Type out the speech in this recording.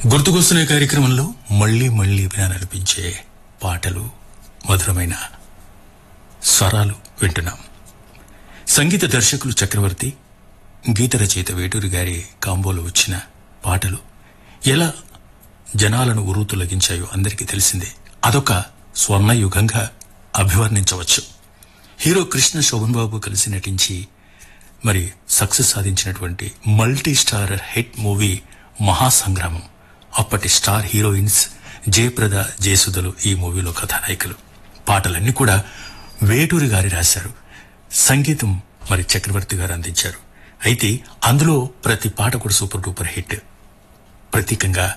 గుర్తుకొస్తున్న ఈ కార్యక్రమంలో మళ్ళీ మళ్ళీ వినాలనిపించే పాటలు మధురమైన స్వరాలు వింటున్నాం సంగీత దర్శకులు చక్రవర్తి గీత రచయిత వేటూరి గారి కాంబోలో వచ్చిన పాటలు ఎలా జనాలను ఉరుతులగించాయో అందరికీ తెలిసిందే అదొక స్వర్ణయుగంగా అభివర్ణించవచ్చు హీరో కృష్ణ శోభన్ బాబు కలిసి నటించి మరి సక్సెస్ సాధించినటువంటి multi star hit movie Mahasangramam అప్పటి స్టార్ హీరోయిన్స్ జయప్రద జయసుధలు ఈ మూవీలో కథానాయకులు పాటలన్నీ కూడా వేటూరి గారి రాశారు సంగీతం మరి చక్రవర్తి గారు అందించారు అయితే అందులో ప్రతి పాట కూడా సూపర్ డూపర్ హిట్ ప్రతీకంగా